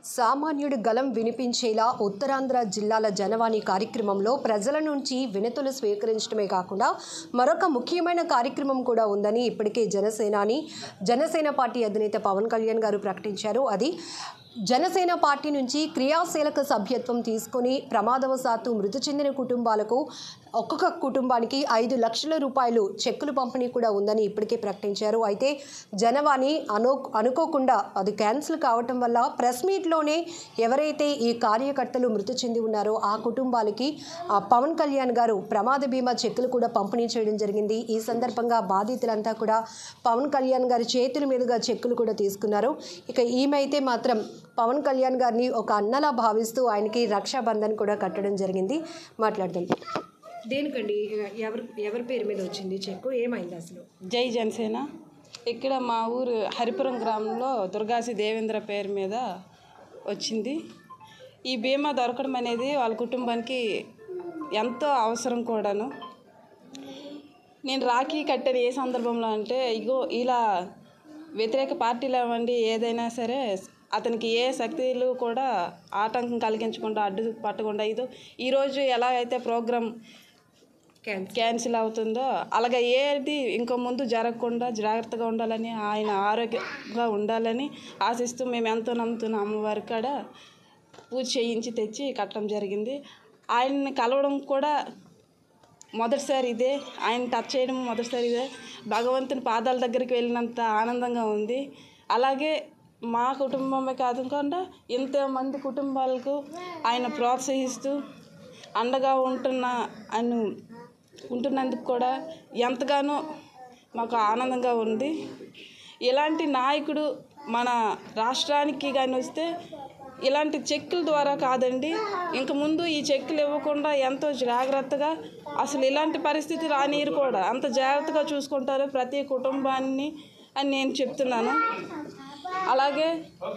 సామాన్యుడి గలం వినిపించేలా ఉత్తరాంధ్ర జిల్లాల జనవాణి కార్యక్రమంలో ప్రజల నుంచి వినతులు స్వీకరించడమే కాకుండా మరొక ముఖ్యమైన కార్యక్రమం కూడా ఉందని ఇప్పటికే జనసేనాని జనసేన పార్టీ అధినేత పవన్ కళ్యాణ్ గారు ప్రకటించారు అది జనసేన పార్టీ నుంచి క్రియాశీలక సభ్యత్వం తీసుకుని ప్రమాదవశాత్తు మృతి చెందిన కుటుంబాలకు ఒక్కొక్క కుటుంబానికి ఐదు లక్షల రూపాయలు చెక్కులు పంపిణీ కూడా ఉందని ఇప్పటికే ప్రకటించారు అయితే జనవాణి అను అనుకోకుండా అది క్యాన్సిల్ కావటం వల్ల ప్రెస్ మీట్లోనే ఎవరైతే ఈ కార్యకర్తలు మృతి చెంది ఉన్నారో ఆ కుటుంబాలకి ఆ పవన్ కళ్యాణ్ గారు ప్రమాద బీమా చెక్కులు కూడా పంపిణీ చేయడం జరిగింది ఈ సందర్భంగా బాధితులంతా కూడా పవన్ కళ్యాణ్ గారి చేతుల మీదుగా చెక్కులు కూడా తీసుకున్నారు ఇక ఈమె అయితే మాత్రం పవన్ కళ్యాణ్ గారిని ఒక అన్నలా భావిస్తూ ఆయనకి రక్షాబంధన్ కూడా కట్టడం జరిగింది మాట్లాడదాం దేనికండి ఎవరి ఎవరి పేరు మీద వచ్చింది చెక్కు ఏమైంది అసలు జై జనసేన ఇక్కడ మా ఊరు హరిపురం గ్రామంలో దుర్గాసి దేవేంద్ర పేరు మీద వచ్చింది ఈ బీమా దొరకడం అనేది వాళ్ళ కుటుంబానికి ఎంతో అవసరం కూడాను నేను రాఖీ కట్టిన ఏ సందర్భంలో అంటే ఇగో ఇలా వ్యతిరేక పార్టీలు అవ్వండి ఏదైనా సరే అతనికి ఏ శక్తులు కూడా ఆటంకం కలిగించకుండా అడ్డు పట్టకుండా ఇదో ఈరోజు ఎలా అయితే ప్రోగ్రాం క్యాన్సర్ క్యాన్సిల్ అవుతుందో అలాగే ఏది ఇంకో ముందు జరగకుండా జాగ్రత్తగా ఉండాలని ఆయన ఆరోగ్యంగా ఉండాలని ఆశిస్తూ మేము ఎంతో నమ్ముతున్న అమ్మవారి కాడ పూజ చేయించి తెచ్చి కట్టడం జరిగింది ఆయన్ని కలవడం కూడా మొదటిసారి ఇదే ఆయన టచ్ చేయడం మొదటిసారి ఇదే భగవంతుని పాదాల దగ్గరికి వెళ్ళినంత ఆనందంగా ఉంది అలాగే మా కుటుంబమే కాకుండా ఎంతోమంది కుటుంబాలకు ఆయన ప్రోత్సహిస్తూ అండగా ఉంటున్న ఆయన ఉంటున్నందుకు కూడా ఎంతగానో మాకు ఆనందంగా ఉంది ఇలాంటి నాయకుడు మన రాష్ట్రానికి కానీ వస్తే ఇలాంటి చెక్కుల ద్వారా కాదండి ఇంక ముందు ఈ చెక్కులు ఇవ్వకుండా ఎంతో జాగ్రత్తగా అసలు ఇలాంటి పరిస్థితి రానీరు కూడా అంత జాగ్రత్తగా చూసుకుంటారు ప్రతి కుటుంబాన్ని అని నేను చెప్తున్నాను అలాగే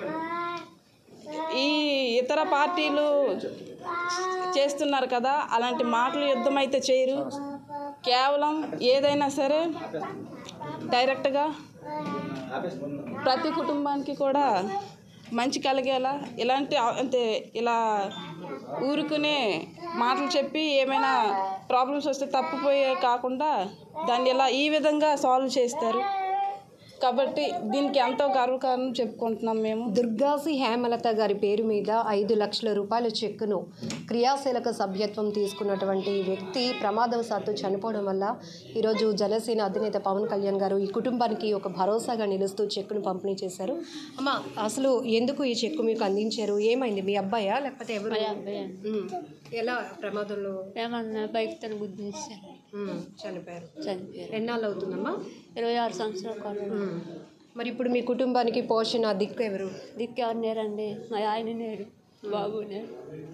ఈ ఇతర పార్టీలు చేస్తున్నారు కదా అలాంటి మాటలు యుద్ధం అయితే చేయరు కేవలం ఏదైనా సరే డైరెక్ట్గా ప్రతి కుటుంబానికి కూడా మంచి కలిగేలా ఇలాంటి ఆ- అంటే ఇలా ఊరుకునే మాటలు చెప్పి ఏమైనా ప్రాబ్లమ్స్ వస్తే తప్పిపోయే కాకుండా దాన్ని ఇలా ఈ విధంగా సాల్వ్ చేస్తారు కాబట్టి దీనికి ఎంతో గర్వకారణం చెప్పుకుంటున్నాం మేము దుర్గాసి హేమలత గారి పేరు మీద ఐదు లక్షల రూపాయల చెక్కును క్రియాశీలక సభ్యత్వం తీసుకున్నటువంటి వ్యక్తి ప్రమాదవశాత్తు చనిపోవడం వల్ల ఈరోజు జనసేన అధినేత పవన్ కళ్యాణ్ గారు ఈ కుటుంబానికి ఒక భరోసాగా నిలుస్తూ చెక్కును పంపిణీ చేశారు అమ్మ అసలు ఎందుకు ఈ చెక్కు మీకు అందించారు ఏమైంది మీ అబ్బాయా లేకపోతే ఎవరు ఉమ్. ఎలా ప్రమాదంలో ఏమన్నా బైక్ తను గుద్దేశారు ఉమ్, చనిపోయారు చనిపోయారు ఎన్నాళ్ళు అవుతుందమ్మా ఇరవై ఆరు సంవత్సరాల కాలం ఉమ్. మరి ఇప్పుడు మీ కుటుంబానికి పోషణ దిక్కు ఎవరు దిక్కు ఎవరు నేరండి మా ఆయన నేడు బాబు నేడు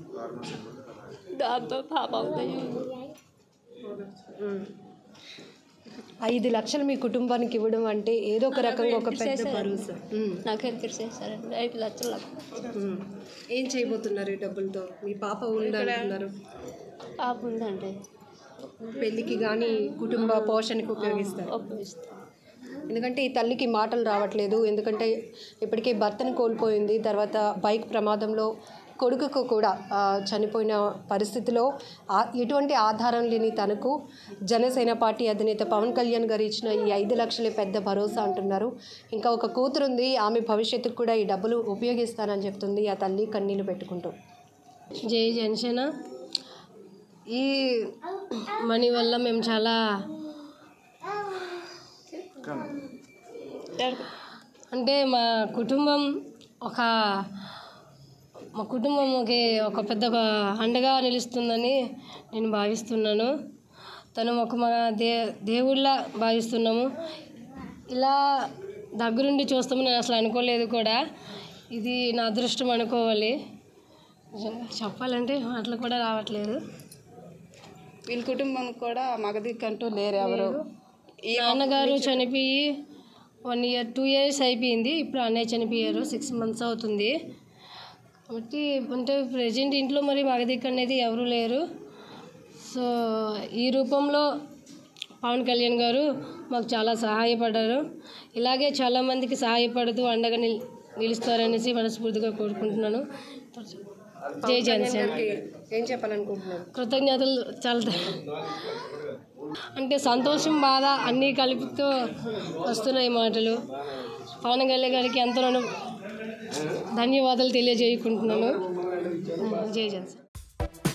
దాంతో పాప అవుతాయి ఉమ్. ఐదు లక్షలు మీ కుటుంబానికి ఇవ్వడం అంటే ఏదో ఒక రకంగా ఒక పెద్ద భరోసా ఉమ్. నాకేం తెలిసేసారండి ఐదు లక్షలు నాకు. ఉమ్. ఏం చేయబోతున్నారు ఈ డబ్బులతో మీ పాప ఉందంటున్నారు పాప ఉందండి పెళ్ళికి కానీ కుటుంబ పోషణకి ఉపయోగిస్తారు ఉపయోగిస్తాను ఎందుకంటే ఈ తల్లికి మాటలు రావట్లేదు ఎందుకంటే ఇప్పటికే భర్తను కోల్పోయింది తర్వాత బైక్ ప్రమాదంలో కొడుకుకు కూడా ఆ, చనిపోయిన పరిస్థితిలో ఆ- ఎటువంటి ఆధారం లేని తనకు జనసేన పార్టీ అధినేత పవన్ కళ్యాణ్ గారు ఇచ్చిన ఈ ఐదు లక్షలే పెద్ద భరోసా అంటున్నారు ఇంకా ఒక కూతురు ఉంది ఆమె భవిష్యత్తుకు కూడా ఈ డబ్బులు ఉపయోగిస్తానని చెప్తుంది ఆ తల్లి కన్నీళ్లు పెట్టుకుంటూ జై జనసేన ఈ మనీ వల్ల మేము చాలా అంటే మా కుటుంబం ఒక మా కుటుంబంకి ఒక పెద్ద ఒక అండగా నిలుస్తుందని నేను భావిస్తున్నాను తను ఒక మన దే దేవుళ్ళ భావిస్తున్నాము ఇలా దగ్గరుండి చూస్తామని నేను అసలు అనుకోలేదు కూడా ఇది నా అదృష్టం అనుకోవాలి నిజంగా చెప్పాలంటే మాటలు కూడా రావట్లేదు వీళ్ళ కుటుంబం కూడా మగదిక్కంటూ లేరు ఎవరు ఈ నాన్నగారు చనిపోయి వన్ ఇయర్ టూ ఇయర్స్ అయిపోయింది ఇప్పుడు అన్నయ్య చనిపోయారు సిక్స్ మంత్స్ అవుతుంది కాబట్టి అంటే ప్రజెంట్ ఇంట్లో మరి మగదిక్కు అనేది ఎవరు లేరు సో ఈ రూపంలో పవన్ కళ్యాణ్ గారు మాకు చాలా సహాయపడ్డారు ఇలాగే చాలామందికి సహాయపడుతూ అండగా నిల్ నిలుస్తారనేసి మనస్ఫూర్తిగా కోరుకుంటున్నాను జై జనసేన ఏం చెప్పాలనుకుంటున్నారు కృతజ్ఞతలు చాలా అంటే సంతోషం బాధ అన్నీ కలుపుతూ వస్తున్నాయి మాటలు పవన్ కళ్యాణ్ గారికి ఎంతగానో ధన్యవాదాలు తెలియజేయకుంటున్నాను జై జనసేన